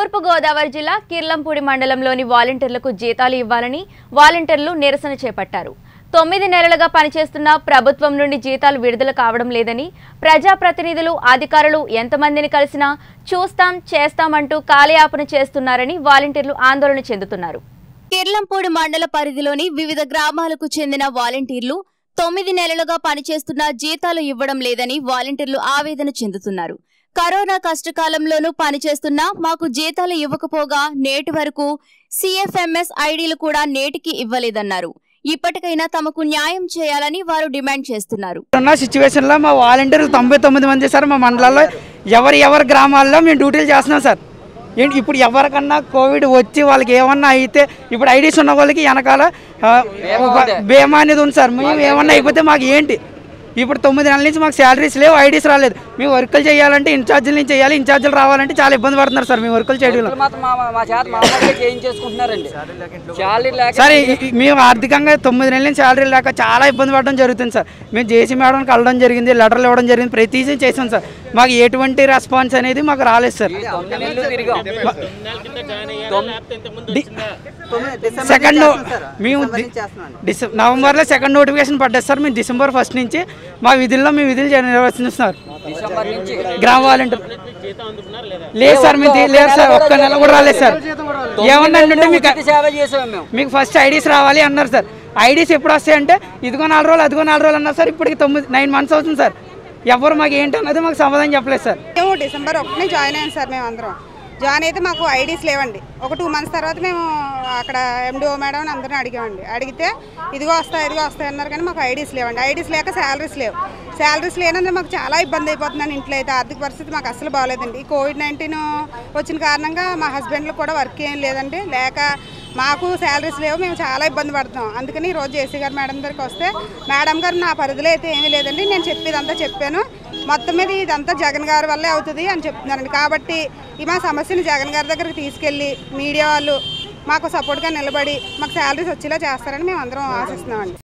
తూర్పుగోదావరి జిల్లా కిర్లంపూడి మండలంలోని వాలంటీర్లకు జీతాలు ఇవ్వాలని వాలంటీర్లు నిరసన చేపట్టారు తొమ్మిది నెలలుగా పనిచేస్తున్న ప్రభుత్వం నుండి జీతాలు విడుదల కావడం లేదని ప్రజాప్రతినిధులు అధికారులు ఎంతమందిని కలిసినా చూస్తాం చేస్తామంటూ కాలయాపన చేస్తున్నారని వాలంటీర్లు ఆందోళన చెందుతున్నారు కిర్లంపూడి మండల పరిధిలోని వివిధ గ్రామాలకు చెందిన వాలంటీర్లు తొమ్మిది నెలలుగా పనిచేస్తున్న జీతాలు ఇవ్వడం లేదని వాలంటీర్లు ఆవేదన చెందుతున్నారు కరోనా కష్టకాలంలోనూ పనిచేస్తున్నా మాకు జీతాలు ఇవ్వకపోగా నేటి వరకు సిఎఫ్ఎంఎస్ ఐడీలు కూడా నేటికి ఇవ్వలేదన్నారు ఇప్పటికైనా తమకు న్యాయం చేయాలని వారు డిమాండ్ చేస్తున్నారు ఉన్న సిచ్యువేషన్లో మా వాలంటీర్లు తొంభై తొమ్మిది మంది సార్ మా మండలాల్లో ఎవరి ఎవరి గ్రామాల్లో మేము డ్యూటీలు చేస్తున్నాం సార్ ఏంటి ఇప్పుడు ఎవరికన్నా కోవిడ్ వచ్చి వాళ్ళకి ఏమన్నా అయితే ఇప్పుడు ఐడీస్ ఉన్న వాళ్ళకి వెనకాల ఆ, ఒక బీమా అనేది ఉంది సార్ మేము ఏమన్నా అయిపోతే మాకు ఏంటి ఇప్పుడు తొమ్మిది నెలల నుంచి మాకు శాలరీస్ లేవు ఐడీస్ రాలేదు మేము వర్కులు చేయాలంటే ఇన్ఛార్జీల నుంచి చేయాలి ఇన్ఛార్జీలు రావాలంటే చాలా ఇబ్బంది పడుతున్నారు సార్ మేము వర్కులు చేయడంలో మాత్రం మా మా చేత మామూలుగా చేయించేసుకుంటున్నారండి శాలరీ లేక సార్ ఈ- ఈ- మేము ఆర్థికంగా తొమ్మిది నెలల నుంచి శాలరీ లేక చాలా ఇబ్బంది పడడం జరుగుతుంది సార్ మేము జేసీ మేడం కలవడం జరిగింది లెటర్లు ఇవ్వడం జరిగింది ప్రతిదీ చేసాం సార్ మాకు ఎటువంటి రెస్పాన్స్ అనేది మాకు రాలేదు సార్ తొమ్మిది నెలలు తిరిగాం సెకండ్ మేము డిసెంబర్ నవంబర్లో సెకండ్ నోటిఫికేషన్ పడ్డది సార్ మేము డిసెంబర్ ఫస్ట్ నుంచి మా విధుల్లో మేము విధులు చే- నిర్వర్తిస్తున్నారు డిసెంబర్ నుంచి గ్రామ వాలంటీర్ లేదు సార్ మేము తీ- లేదు సార్ ఒక్క నెల కూడా రాలేదు సార్ ఏమన్నా అంటే మీకు ఉచిత సేవ చేసాం మేము మీకు ఫస్ట్ ఐడీస్ రావాలి అన్నారు సార్ ఐడీస్ ఎప్పుడు వస్తాయంటే ఇదిగో నాలుగు రోజులు అదిగో నాలుగు రోజులు అన్నారు సార్ ఇప్పటికి తొమ్మిది నైన్ మంత్స్ అవుతుంది సార్ ఎవరు మాకు ఏంటి అన్నది మాకు సమాధానం చెప్పలేదు సార్ మేము డిసెంబర్ ఒకటిని జాయిన్ అయ్యాం సార్ మేము అందరం జాయిన్ అయితే మాకు ఐడీస్ లేవండి ఒక టూ మంత్స్ తర్వాత మేము అక్కడ ఎండిఓ మేడం అని అందరిని అడిగామండి అడిగితే ఇదిగో వస్తాయి ఇదిగో వస్తాయి అన్నారు కానీ మాకు ఐడీస్ లేవండి ఐడీస్ లేక శాలరీస్ లేవు శాలరీస్ లేనందుకు మాకు చాలా ఇబ్బంది అయిపోతుందండి ఇంట్లో అయితే ఆర్థిక పరిస్థితి మాకు అసలు బాగాలేదండి ఈ కోవిడ్ నైన్టీన్ వచ్చిన కారణంగా మా హస్బెండ్లు కూడా వర్క్ ఏం లేదండి లేక మాకు శాలరీస్ లేవు మేము చాలా ఇబ్బంది పడుతున్నాం అందుకని ఈ రోజు జేసీ గారు మేడం దగ్గరికి వస్తే మేడం గారు నా పరిధిలో అయితే ఏమీ లేదండి నేను చెప్పేదంతా చెప్పాను మొత్తం మీద ఇదంతా జగన్ గారి వల్లే అవుతుంది అని చెప్తున్నారండి కాబట్టి ఈ మా సమస్యని జగన్ గారి దగ్గరికి తీసుకెళ్ళి మీడియా వాళ్ళు మాకు సపోర్ట్గా నిలబడి మాకు శాలరీస్ వచ్చేలా చేస్తారని మేము అందరం ఆశిస్తున్నామండి